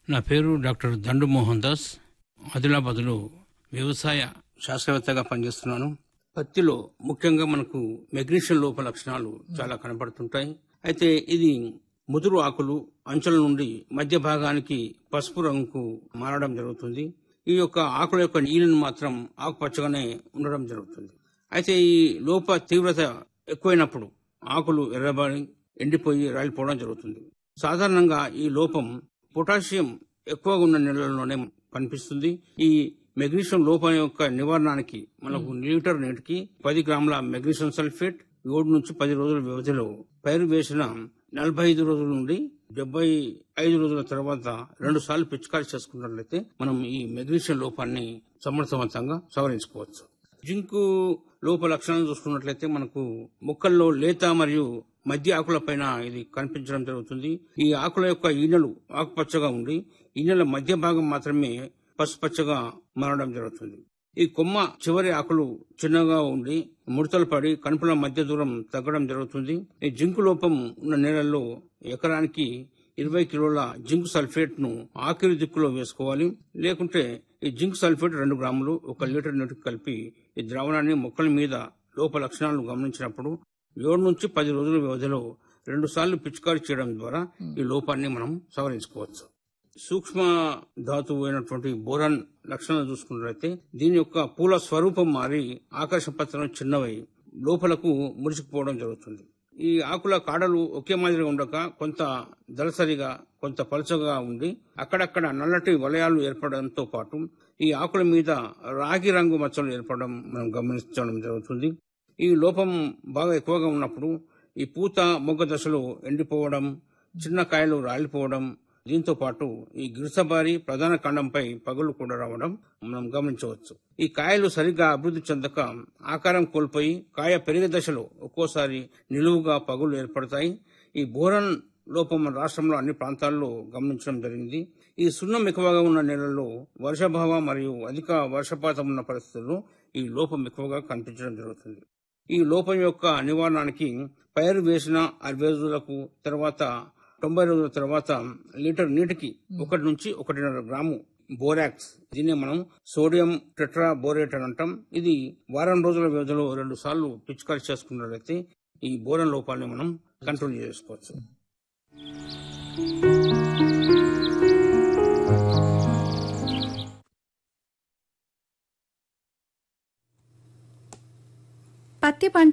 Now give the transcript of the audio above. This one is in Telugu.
నా పేరు డాక్టర్ దండు మోహన్ దాస్ ఆదిలాబాద్లో వ్యవసాయ శాస్త్రవేత్తగా పనిచేస్తున్నాను పత్తిలో ముఖ్యంగా మనకు మెగ్నీషియం లోప లక్షణాలు చాలా కనపడుతుంటాయి అయితే ఇది ముదురు ఆకులు అంచుల నుండి మధ్య భాగానికి పసుపు రంగుకు మారడం జరుగుతుంది ఈ యొక్క ఆకుల యొక్క నీళ్ళను మాత్రం ఆకుపచ్చగానే ఉండడం జరుగుతుంది అయితే ఈ లోప తీవ్రత ఎక్కువైనప్పుడు ఆకులు ఎర్రబడి ఎండిపోయి రాలిపోవడం జరుగుతుంది సాధారణంగా ఈ లోపం పొటాషియం ఎక్కువగా ఉన్న నెలల్లోనే కనిపిస్తుంది ఈ మెగ్నీషియం లోపం యొక్క నివారణకి మనకు లీటర్ నీటికి పది గ్రాముల మెగ్నీషియం సల్ఫేట్ ఏడు నుంచి పది రోజుల వ్యవధిలో పైరు వేసిన నలభై ఐదు రోజుల నుండి డెబ్బై ఐదు రోజుల తర్వాత రెండు సార్లు పిచికారి చేసుకున్నట్లయితే మనం ఈ మెగ్నీషియం లోపాన్ని సమర్థవంతంగా సవరించుకోవచ్చు జింకు లోప లక్షణాలు చూసుకున్నట్లయితే మనకు మొక్కల్లో లేత మరియు మధ్య ఆకుల పైన ఇది కనిపించడం జరుగుతుంది ఈ ఆకుల యొక్క ఈనెలు ఆకుపచ్చగా ఉండి ఈనెల మధ్య భాగం మాత్రమే పసుపచ్చగా మారడం జరుగుతుంది ఈ కొమ్మ చివరి ఆకులు చిన్నగా ఉండి ముడతలు పడి కనుపుల మధ్య దూరం తగ్గడం జరుగుతుంది ఈ జింకు లోపం ఉన్న నేలల్లో ఎకరానికి ఇరవై కిలోల జింక్ సల్ఫేట్ ను ఆఖరి దిక్కులో వేసుకోవాలి లేకుంటే ఈ జింక్ సల్ఫేట్ రెండు గ్రాములు ఒక లీటర్ నీటికి కలిపి ఈ ద్రావణాన్ని మొక్కల మీద లోప లక్షణాలను గమనించినప్పుడు ఏడు నుంచి పది రోజుల వ్యవధిలో రెండు సార్లు పిచికారి చేయడం ద్వారా ఈ లోపాన్ని మనం సవరించుకోవచ్చు సూక్ష్మ ధాతువు అయినటువంటి బోరాన్ లక్షణాలు చూసుకున్నట్లయితే దీని యొక్క పూల స్వరూపం మారి ఆకాశ పత్రం చిన్నవై లోపలకు మురిసిపోవడం జరుగుతుంది ఈ ఆకుల కాడలు ఒకే మాదిరిగా ఉండక కొంత దళసరిగా కొంత పలుచగా ఉండి అక్కడక్కడ నల్లటి వలయాలు ఏర్పడడంతో పాటు ఈ ఆకుల మీద రాగి రంగు మచ్చలు ఏర్పడడం మనం గమనించడం జరుగుతుంది ఈ లోపం బాగా ఎక్కువగా ఉన్నప్పుడు ఈ పూత మొగ్గ దశలో ఎండిపోవడం చిన్న కాయలు రాలిపోవడం దీంతో పాటు ఈ గిరిసబారి ప్రధాన కాండంపై పగులు కూడా రావడం మనం గమనించవచ్చు ఈ కాయలు సరిగ్గా అభివృద్ధి చెందక ఆకారం కోల్పోయి కాయ పెరిగే దశలో ఒక్కోసారి నిలువుగా పగులు ఏర్పడతాయి ఈ బోరన్ లోపం మన రాష్ట్రంలో అన్ని ప్రాంతాల్లో గమనించడం జరిగింది ఈ సున్నం ఎక్కువగా ఉన్న నేలల్లో వర్షాభావ మరియు అధిక వర్షపాతం ఉన్న పరిస్థితుల్లో ఈ లోపం ఎక్కువగా కనిపించడం జరుగుతుంది ఈ లోపం యొక్క నివారణకి పైరు వేసిన అరవై రోజులకు తర్వాత తొంభై రోజుల తర్వాత లీటర్ నీటికి ఒకటి నుంచి ఒకటిన్నర గ్రాము బోరాక్స్ దీన్ని మనం సోడియం టెట్రా బోరేట్ అని అంటాం ఇది వారం రోజుల వ్యవధిలో రెండు సార్లు పిచికారి చేసుకున్నట్లయితే ఈ బోరన్ లోపాన్ని మనం కంట్రోల్ చేసుకోవచ్చు పత్తి పంట